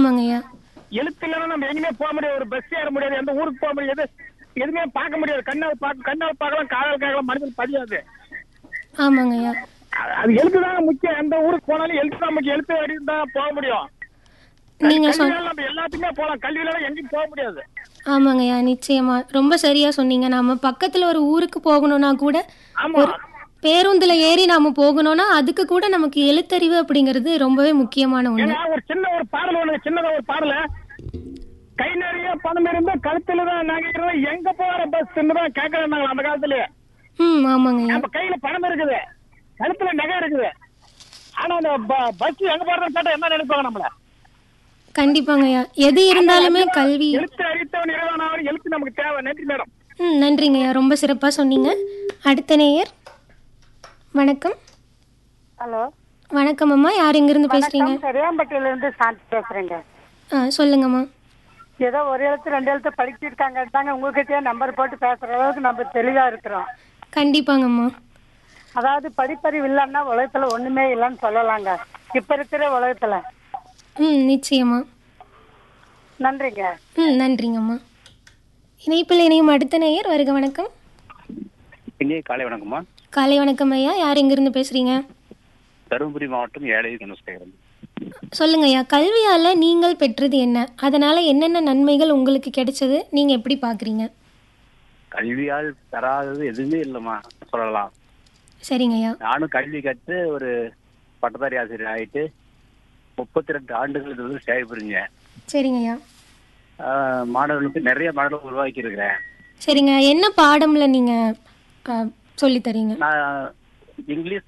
ஆமாங்க ஐயா எழுத்து இல்லைன்னா நம்ம எங்கேயுமே போக முடியாது ஒரு பஸ் ஏற முடியாது எந்த ஊருக்கு போக முடியாது எதுவுமே பார்க்க முடியாது கண்ணால் பார்க்க கண்ணால் பார்க்கலாம் காலால் கேட்கலாம் மனதில் பதியாது ஆமாங்க ஐயா அது- அது எழுத்து தான் முக்கியம் எந்த ஊருக்கு போனாலும் எழுத்து தான் முக்கியம் எழுத்து வரி தான் போக முடியும் நீங்க சொன்ன கல்வியால நம்ம எல்லாத்துக்குமே போகலாம் கல்வியில எங்கேயும் போக முடியாது ஆமாங்க ஐயா நிச்சயமா ரொம்ப சரியா சொன்னீங்க நாம பக்கத்துல ஒரு ஊருக்கு போகணும்னா கூட ஆமா ஒரு பேருந்துல ஏறி நாம போகணும்னா அதுக்கு கூட நமக்கு எழுத்தறிவு அப்படிங்கிறது ரொம்பவே முக்கியமான ஒண்ணு ஏன்னா ஒரு சின்ன ஒரு பாடல் ஒண்ணு சின்னதா ஒரு பாடல கை நிறைய பணம் இருந்தா கழுத்துல தான் நகை எங்க போற பஸ் தான் கேட்கறாங்க அந்த காலத்துலயே ம் ஆமாங்க ஐயா நம்ம கையில பணம் இருக்குது கழுத்துல நகை இருக்குது ஆனா அந்த பஸ் எங்க போறதுன்னு கேட்டா என்ன நினைப்பாங்க நம்மள கண்டிப்பாங்க ஐயா எது இருந்தாலுமே கல்வி எழுத்து அழித்தவன் இறைவனாவது எழுத்து நமக்கு தேவை நன்றி மேடம் ம் நன்றிங்க ஐயா ரொம்ப சிறப்பா சொன்னீங்க அடுத்த நேயர் வணக்கம் ஹலோ வணக்கம் அம்மா யார் எங்கிருந்து பேசுறீங்க பெரியாம்பட்டியில இருந்து சாந்தி பேசுறேங்க ஆ சொல்லுங்கம்மா ஏதோ ஒரு எழுத்து ரெண்டு எழுத்து படிச்சிருக்காங்க தாங்க உங்ககிட்டயே நம்பர் போட்டு பேசுற அளவுக்கு நம்ம தெளிவா இருக்கிறோம் கண்டிப்பாங்கம்மா அதாவது படிப்பறிவு இல்லைன்னா உலகத்துல ஒண்ணுமே இல்லைன்னு சொல்லலாங்க இப்ப இருக்கிற உலகத்துல ம் நிச்சயமா நன்றிங்க ம் நன்றிங்கம்மா இணைப்பில் இணையும் அடுத்த நேயர் வருக வணக்கம் இங்கே காலை வணக்கம்மா காலை வணக்கம் ஐயா யார் எங்கிருந்து பேசுறீங்க தருமபுரி மாவட்டம் ஏழை தனுஷ்கரம் சொல்லுங்க ஐயா கல்வியால நீங்கள் பெற்றது என்ன அதனால என்னென்ன நன்மைகள் உங்களுக்கு கிடைச்சது நீங்க எப்படி பாக்குறீங்க கல்வியால் பெறாதது எதுவுமே இல்லைம்மா சொல்லலாம் சரிங்க ஐயா நானும் கல்வி கற்று ஒரு பட்டதாரி ஆசிரியர் ஆயிட்டு முப்பத்தி ரெண்டு ஆண்டுகள் இது வந்து சேவை புரிஞ்சேன் சரிங்க ஐயா ஆஹ் மாணவர்களுக்கு நிறைய மாணவர்கள் உருவாக்கி இருக்கிறேன் சரிங்க என்ன பாடம்ல நீங்க ஆ, சொல்லித் தரீங்க நான் இங்கிலீஷ்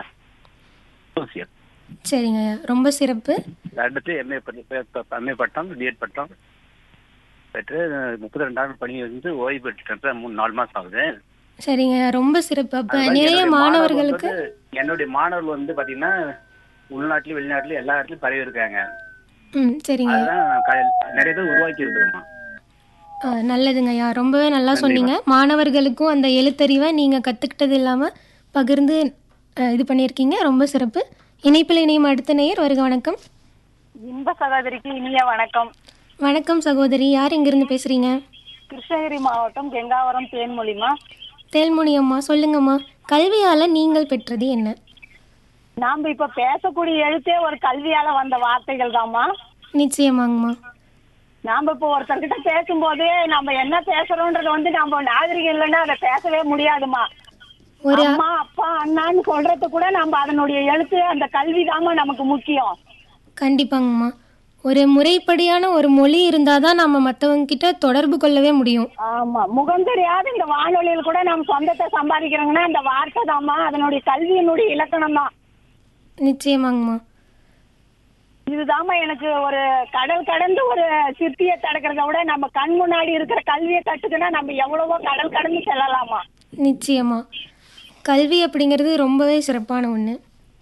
சோசியல் சரிங்க ஐயா ரொம்ப சிறப்பு அடுத்து எம்ஏ எம்ஏ பட்டம் பிஎட் பட்டம் பெற்று முப்பத்தி ரெண்டு ஆண்டு பணி வந்து ஓய்வு பெற்றுட்டேன் மூணு நாலு மாசம் ஆகுது சரிங்க ஐயா ரொம்ப சிறப்பு அப்ப அது மாதிரி நிறைய என்னுடைய மாணவர்களுக்கு மாணவர்கள் வந்து- என்னுடைய மாணவர்கள் வந்து பாத்தீங்கன்னா உள்நாட்டிலும் வெளிநாட்டிலும் எல்லா இடத்துலயும் பரவி இருக்காங்க ம் சரிங்க ஐயா அதுதான் க- நிறைய பேர் உருவாக்கி இருக்கிறோமா ஆ, நல்லதுங்க ஐயா ரொம்பவே நல்லா சொன்னீங்க மாணவர்களுக்கும் அந்த எழுத்தறிவை நீங்க கத்துக்கிட்டது இல்லாம பகிர்ந்து ஆ, இது பண்ணியிருக்கீங்க ரொம்ப சிறப்பு இணைப்பில் இணையும் அடுத்த நேயர் வருக வணக்கம் இன்ப சகோதரிக்கு இனிய வணக்கம் வணக்கம் சகோதரி யார் எங்கிருந்து பேசுறீங்க கிருஷ்ணகிரி மாவட்டம் கெங்காவரம் தேன்மொழிமா தேல்மொழி அம்மா சொல்லுங்கம்மா கல்வியால நீங்கள் பெற்றது என்ன நாம இப்ப பேசக்கூடிய எழுத்தே ஒரு கல்வியால வந்த வார்த்தைகள் தாம்மா நிச்சயமாங்கம்மா நாம இப்போ ஒருத்தர்கிட்ட பேசும்போதே நம்ம என்ன பேசுறோம்ன்றது வந்து நம்ம நாகரிகம் இல்லைன்னா அதை பேசவே முடியாதுமா ஒரு அம்மா அப்பா அண்ணான்னு சொல்றது கூட நம்ம அதனுடைய எழுத்து அந்த கல்வி நமக்கு முக்கியம் கண்டிப்பாங்கம்மா ஒரு முறைப்படியான ஒரு மொழி இருந்தாதான் நம்ம மற்றவங்க கிட்ட தொடர்பு கொள்ளவே முடியும் ஆமா முகம் தெரியாத இந்த வானொலியில் கூட நம்ம சொந்தத்தை சம்பாதிக்கிறோங்கன்னா அந்த வார்த்தை தாம்மா அதனுடைய கல்வியினுடைய இலக்கணம் தான் நிச்சயமாங்கம்மா இதுதாம்மா எனக்கு ஒரு கடல் கடந்து ஒரு சிற்பியை தடுக்கிறத விட நம்ம கண் முன்னாடி இருக்கிற கல்வியை கட்டுக்குன்னா நம்ம எவ்வளவோ கடல் கடந்து செல்லலாமா நிச்சயமா கல்வி அப்படிங்கிறது ரொம்பவே சிறப்பான ஒன்று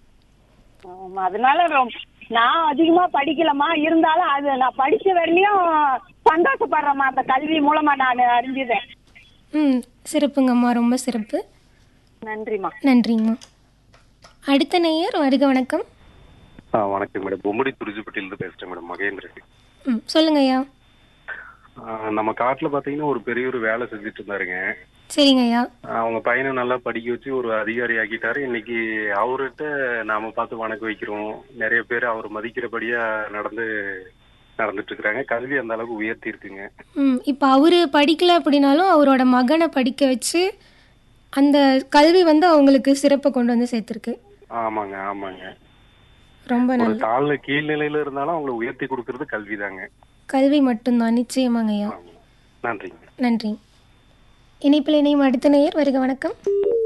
ஆமா, அதனால ரொம்- நான் அதிகமா படிக்கலமா இருந்தாலும் அது நான் படிச்ச வரையிலையும் சந்தோஷப்படுறேம்மா அந்த கல்வி மூலமா நான் அறிஞ்சதேன் ம் சிறப்புங்கம்மா ரொம்ப சிறப்பு நன்றிம்மா நன்றிங்கம்மா அடுத்த நேயர் வருக வணக்கம் ஆ வணக்கம் மேடம் பொம்மடி துரிஜிப்பட்டியிலிருந்து பேசுறேன் மேடம் மகேந்திரன் ம் சொல்லுங்க ஐயா ஆ, நம்ம காட்டுல பாத்தீங்கன்னா ஒரு பெரிய ஒரு வேலை செஞ்சுட்டு இருந்தாருங்க சரிங்க ஐயா அவங்க பையனை நல்லா படிக்க வச்சு ஒரு அதிகாரி ஆக்கிட்டாரு இன்னைக்கு அவர்கிட்ட நாம பார்த்து வணக்கம் வைக்கிறோம் நிறைய பேர் அவர் மதிக்கிறபடியா நடந்து நடந்துட்டு இருக்கிறாங்க கல்வி அந்த அளவுக்கு உயர்த்தி இருக்குங்க ம் இப்போ அவர் படிக்கல அப்படின்னாலும் அவரோட மகனை படிக்க வச்சு அந்த கல்வி வந்து அவங்களுக்கு சிறப்பை கொண்டு வந்து சேர்த்துருக்கு ஆமாங்க ஆமாங்க ரொம்ப ஒரு நல்ல தாழ்ல கீழ்நிலையில இருந்தாலும் அவங்களை உயர்த்தி கொடுக்கறது கல்விதாங்க கல்வி மட்டும்தான் நிச்சயமாங்க ஐயா நன்றிங்க நன்றி இணைப்பில் இணையும் அடுத்த நேயர் வருக வணக்கம்